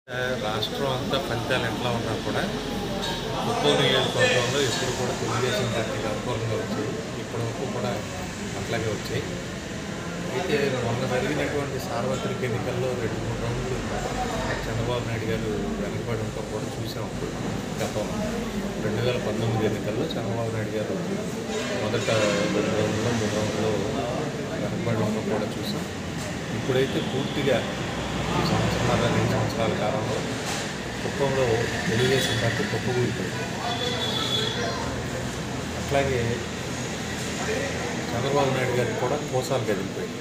రాష్ట్రం అంతా ఫలితాలు ఎట్లా ఉన్నా కూడా కుప్పం నియోజకవర్గంలో ఇప్పుడు కూడా తెలుగుదేశం పార్టీకి అనుకూలంగా వచ్చాయి ఇప్పటివరకు కూడా అట్లాగే వచ్చాయి అయితే మొన్న జరిగినటువంటి సార్వత్రిక ఎన్నికల్లో రెండు మూడు రౌండ్లు చంద్రబాబు నాయుడు గారు వెనకబడి ఉంటాం కూడా చూసాం అప్పుడు గతంలో రెండు వేల పంతొమ్మిది ఎన్నికల్లో చంద్రబాబు నాయుడు గారు మొదట రెండు రౌండ్లో మూడు రౌండ్లో వెనకబడి ఉండడం కూడా చూసాం ఇప్పుడైతే పూర్తిగా ఈ సంవత్సరాల రెండు సంవత్సరాల కాలంలో కుప్పంలో తెలుగుదేశం పార్టీ కుప్పకూలిపోయింది అట్లాగే చంద్రబాబు నాయుడు గారికి కూడా కోసాలు కదిలిపోయింది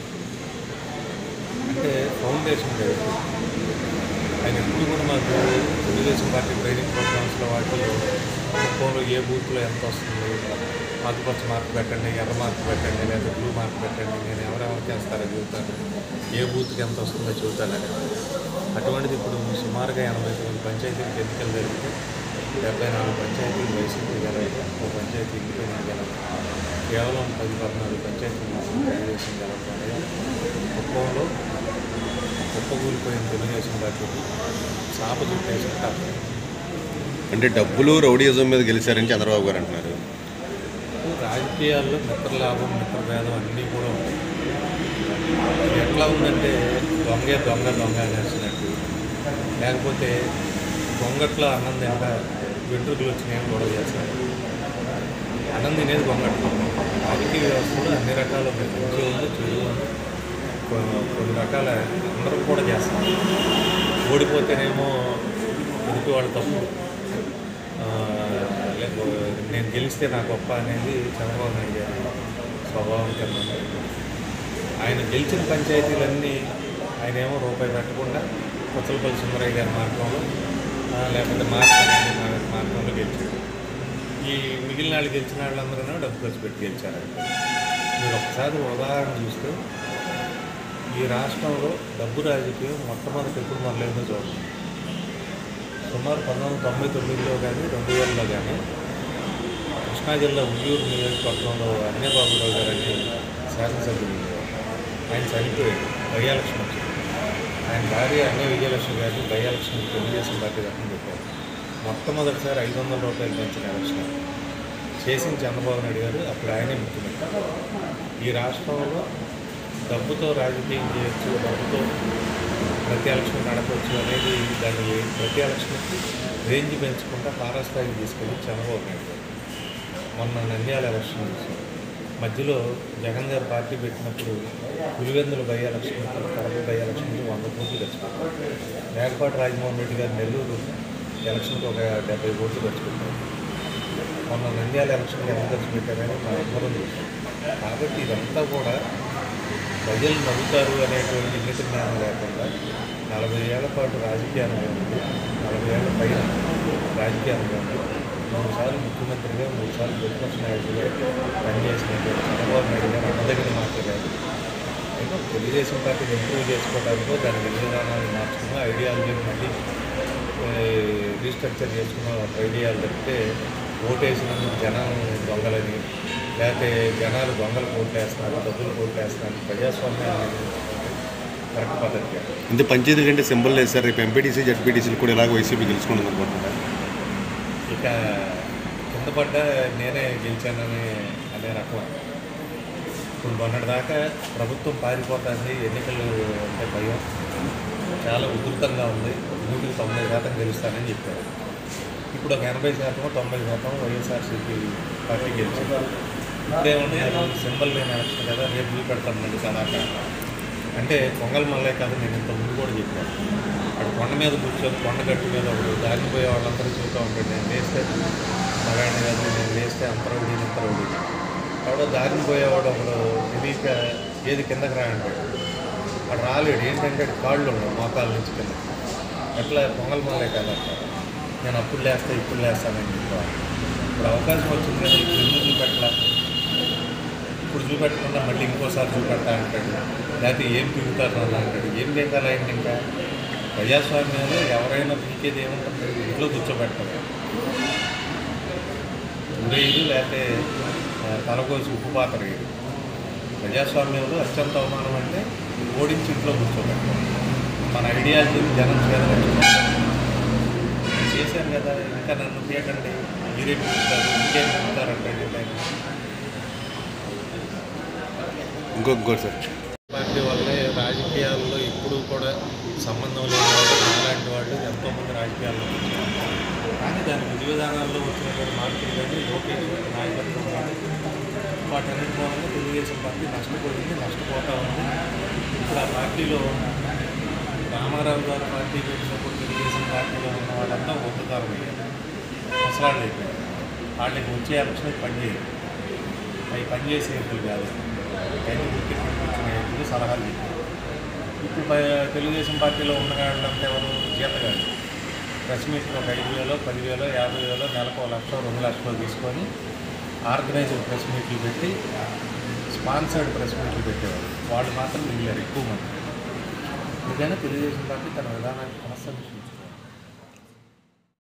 అంటే ఫౌండేషన్ కదిలిపోయింది ఆయన ఎప్పుడు కూడా మాకు తెలుగుదేశం పార్టీ ట్రైనింగ్ ప్రోగ్రామ్స్లో వాటిలో కుప్పంలో ఏ బూత్లో ఎంత వస్తుంది ఆకుపచ్చ మార్క్ పెట్టండి ఎర్ర మార్క్ పెట్టండి లేదా బ్లూ మార్క్ పెట్టండి నేను ఎవరెవరికి వేస్తారో చెబుతాను ఏ బూత్కి ఎంత వస్తుందో చెబుతానని అటువంటిది ఇప్పుడు సుమారుగా ఎనభై తొమ్మిది పంచాయతీలకు ఎన్నికలు జరిగితే డెబ్బై నాలుగు పంచాయతీలు వైసీపీ గెలవాలి ఒక పంచాయతీ ఇండిపెండెంట్ గెలవాలి కేవలం పది పద్నాలుగు పంచాయతీలు మాత్రం తెలుగుదేశం గెలవడం అనేది కుప్పంలో కుప్పకూలిపోయిన తెలుగుదేశం పార్టీకి చాప చుట్టేసిన కథ అంటే డబ్బులు రౌడీయిజం మీద గెలిచారని చంద్రబాబు గారు అంటున్నారు రాజకీయాల్లో మిత్రలాభం మిత్రభేదం అన్నీ కూడా ఉంటాయి ఇది ఎట్లా ఉందంటే దొంగే దొంగ దొంగ అనేసినట్టు లేకపోతే దొంగట్లో అన్నం తింట వెంట్రుకలు వచ్చినాయని గొడవ చేస్తారు అన్నం తినేది గొంగట్లో రాజకీయ వ్యవస్థలో అన్ని రకాల మంచి ఉంది చెడు ఉంది కొ- కొన్ని రకాల అందరం కూడా చేస్తారు ఓడిపోతేనేమో ఎదుటి వాళ్ళ తప్పు ఆ, లేక నేను గెలిస్తే నా గొప్ప అనేది చంద్రబాబు నాయుడు గారి స్వభావం కింద ఉంది. ఆయన గెలిచిన పంచాయతీలన్నీ ఆయన ఏమో రూపాయి పెట్టకుండా కొత్తలపల్లి సుందరయ్య గారి మార్గంలో ఆ, లేకపోతే మార్క్ అనేది మా- మార్గంలో గెలిచాడు ఈ మిగిలిన వాళ్ళు గెలిచిన వాళ్ళందరూ డబ్బు ఖర్చు పెట్టి గెలిచారు మీరు ఒకసారి ఉదాహరణ చూస్తే ఈ రాష్ట్రంలో డబ్బు రాజకీయం మొట్టమొదటి ఎప్పుడు మొదలైందో చూడండి సుమారు పంతొమ్మిది వందల తొంభై తొమ్మిదిలో కానీ రెండు వేలలో కానీ కృష్ణా జిల్లా ఉయ్యూరు నియోజకవర్గంలో అన్యబాబురావు గారు అని శాసనసభ్యులు ఉండేవారు. ఆయన చనిపోయాడు బయ్యాలక్ష్మి వచ్చింది ఆయన భార్య అన్య విజయలక్ష్మి గారిని బయ్యాలక్ష్మి తెలుగుదేశం పార్టీ తరఫున పెట్టారు మొట్టమొదటిసారి ఐదు వందల రూపాయలు పెంచిన ఎలక్షన్ చేసిన చంద్రబాబు నాయుడు గారు అప్పుడు ఆయనే ముఖ్యమంత్రి ఈ రాష్ట్రంలో డబ్బుతో రాజకీయం చేయొచ్చు డబ్బుతో ప్రతి ఎలక్షన్ నడపవచ్చు అనేది దాన్ని ప్రతి ఎలక్షన్కి రేంజ్ పెంచుకుంటా తారాస్థాయికి తీసుకెళ్ళి చంద్రబాబు నాయుడు గారు మొన్న నంద్యాల ఎలక్షన్ చూసాం. మధ్యలో జగన్ గారు పార్టీ పెట్టినప్పుడు Pulivendula by election Kadapa by ఎలక్షన్కి వంద కోట్లు ఖర్చు పెట్టారు మేకపాటి రాజమోహన్ రెడ్డి గారు నెల్లూరు ఎలక్షన్కి ఒక డెబ్బై కోట్లు ఖర్చు పెట్టారు మొన్న నంద్యాల ఎలక్షన్కి ఎంత ఖర్చు పెట్టారని మా అందరం చూసాం కాబట్టి ఇదంతా కూడా ప్రజలు నవ్వుతారు అనేటువంటి ఇంగిత జ్ఞానం లేకుండా నలభై ఏళ్ల పాటు రాజకీయ అనుభవం ఉంది నలభై ఏళ్ల పైన రాజకీయ అనుభవం ఉంది మూడు సార్లు ముఖ్యమంత్రిగా మూడు సార్లు ప్రతిపక్ష నాయకుడిగా పనిచేసినటువంటి చంద్రబాబు నాయుడు గారు అన్నదగిన మాట్లాడారు అయితే తెలుగుదేశం పార్టీని ఇంప్రూవ్ చేసుకోవడానికో దాని విధి విధానాన్ని మార్చుకున్న ఐడియాలజీని మళ్ళీ రీస్ట్రక్చర్ చేసుకున్న ఒక ఐడియాలు తప్పితే ఓటేసినందుకు జనం దొంగలని లేకపోతే జనాలు దొంగలు ఓట్లు వేస్తున్నారు డబ్బులు ఓట్లు వేస్తున్నారు ప్రజాస్వామ్యాన్ని కరెక్ట్ పద్ధతి కాదు. ఇంత పంచాయతీ కంటే సింబల్ లేదు సార్ రేపు ఎంపీటీసీ జడ్పీటీసీలు కూడా ఇలాగ వైసీపీ గెలుచుకుంటుంది అనుకుంటున్నారు ఇక కింద పడ్డ నేనే గెలిచానని అనే రకం ఇప్పుడు మొన్నటిదాకా ప్రభుత్వం పారిపోతుంది ఎన్నికలు అంటే భయం చాలా ఉధృతంగా ఉంది నూటికి తొంభై శాతం గెలుస్తానని చెప్పారు ఇప్పుడు ఒక ఎనభై శాతం తొంభై శాతం వైఎస్ఆర్సీపీ పార్టీ గెలిచింది ఇప్పుడేమన్నా సింబల్ లేని ఎలక్షన్ కదా రేపు చూపెడతాను మళ్ళీ కదాక అంటే పొంగల్ మల్లే కదా నేను ఇంత ముందు కూడా చెప్పాను అక్కడ కొండ మీద కూర్చొని కొండ గట్టు మీద ఒకడు దాగిపోయే వాళ్ళందరూ చూస్తూ ఉంటాడు నేను లేస్తే మగాడిని కాదు నేను లేస్తే అంతరవుడి ఇంతరవుడి ఎవడో దారిని పోయేవాడు ఒకడు తెలియక ఏది కిందకి రా అంటాడు వాడు రాలేడు ఏంటంటే వాడి కాళ్ళు ఉండవు మోకాళ్ళ నుంచి కింద ఎట్లా పొంగల్ మల్లే కదా నేను అప్పుడు లేస్తా ఇప్పుడు లేస్తానని చెప్పాను ఇప్పుడు అవకాశం వచ్చింది కదా ఇప్పుడు ఎందుకు చూపెట్టలా ఇప్పుడు చూపెట్టకుండా మళ్ళీ ఇంకోసారి చూపెడతా అంటాడు లేకపోతే ఏం పీకుతారు అన్న అంటాడు ఏం పీకాలి ఆయన ఇంకా ప్రజాస్వామ్యంలో ఎవరైనా పీకేది ఏముంటుంది ఇంట్లో కూర్చోబెట్టరు ఊరేది లేకపోతే ఆ, తలకోసి ఉప్పు పాత్ర వేయరు ప్రజాస్వామ్యంలో అత్యంత అవమానం అంటే ఓడించి ఇంట్లో కూర్చోబెట్టడం మన ఐడియాలజీని జనం చేదవచ్చు చూశాను కదా ఇంకా నన్ను తీయకండి మీరే పిలుస్తారు ఇంకేం పిలుస్తారంటే ఇంకో ఇంకోటి సార్ పార్టీ వల్లే రాజకీయాల్లో ఇప్పుడు కూడా సంబంధం లేని వాళ్ళు అలాంటి వాళ్ళు ఎంతోమంది రాజకీయాల్లో వచ్చారు. కానీ దాని విధి విధానాల్లో వచ్చినటువంటి మార్పులు కానీ లోకేష్ యొక్క నాయకత్వం కానీ వాటన్నింటి వల్ల తెలుగుదేశం పార్టీ నష్టపోయింది నష్టపోతా ఉంది ఇప్పుడు ఆ పార్టీలో రామారావు గారు పార్టీ పెట్టినప్పుడు తెలుగుదేశం పార్టీలో ఉన్న వాళ్ళంతా ఒప్పుతారు ముసలాళ్ళు అయిపోయారు వాళ్ళకి వచ్చే ఎలక్షన్ పనిచేయరు అవి పనిచేసే ఎన్నికలు కాదు కానీ టికెట్ ఇచ్చిన ఎన్నికలు సలహాలు చెప్పారు ఇప్పుడు ప- తెలుగుదేశం పార్టీలో ఉన్న వాళ్ళంతా ఎవరు జీతగాడు ప్రెస్ మీట్లు ఒక ఐదు వేలో పదివేలో యాభై వేలో నెలకు ఒక లక్ష రెండు లక్షలు తీసుకొని ఆర్గనైజ్డ్ ప్రెస్ మీట్లు పెట్టి స్పాన్సర్డ్ ప్రెస్ మీట్లు పెట్టేవారు వాళ్ళు మాత్రం మిగిలారు ఎక్కువ మంది అందుకని తెలుగుదేశం పార్టీ తన విధానాన్ని కొనసాగించింది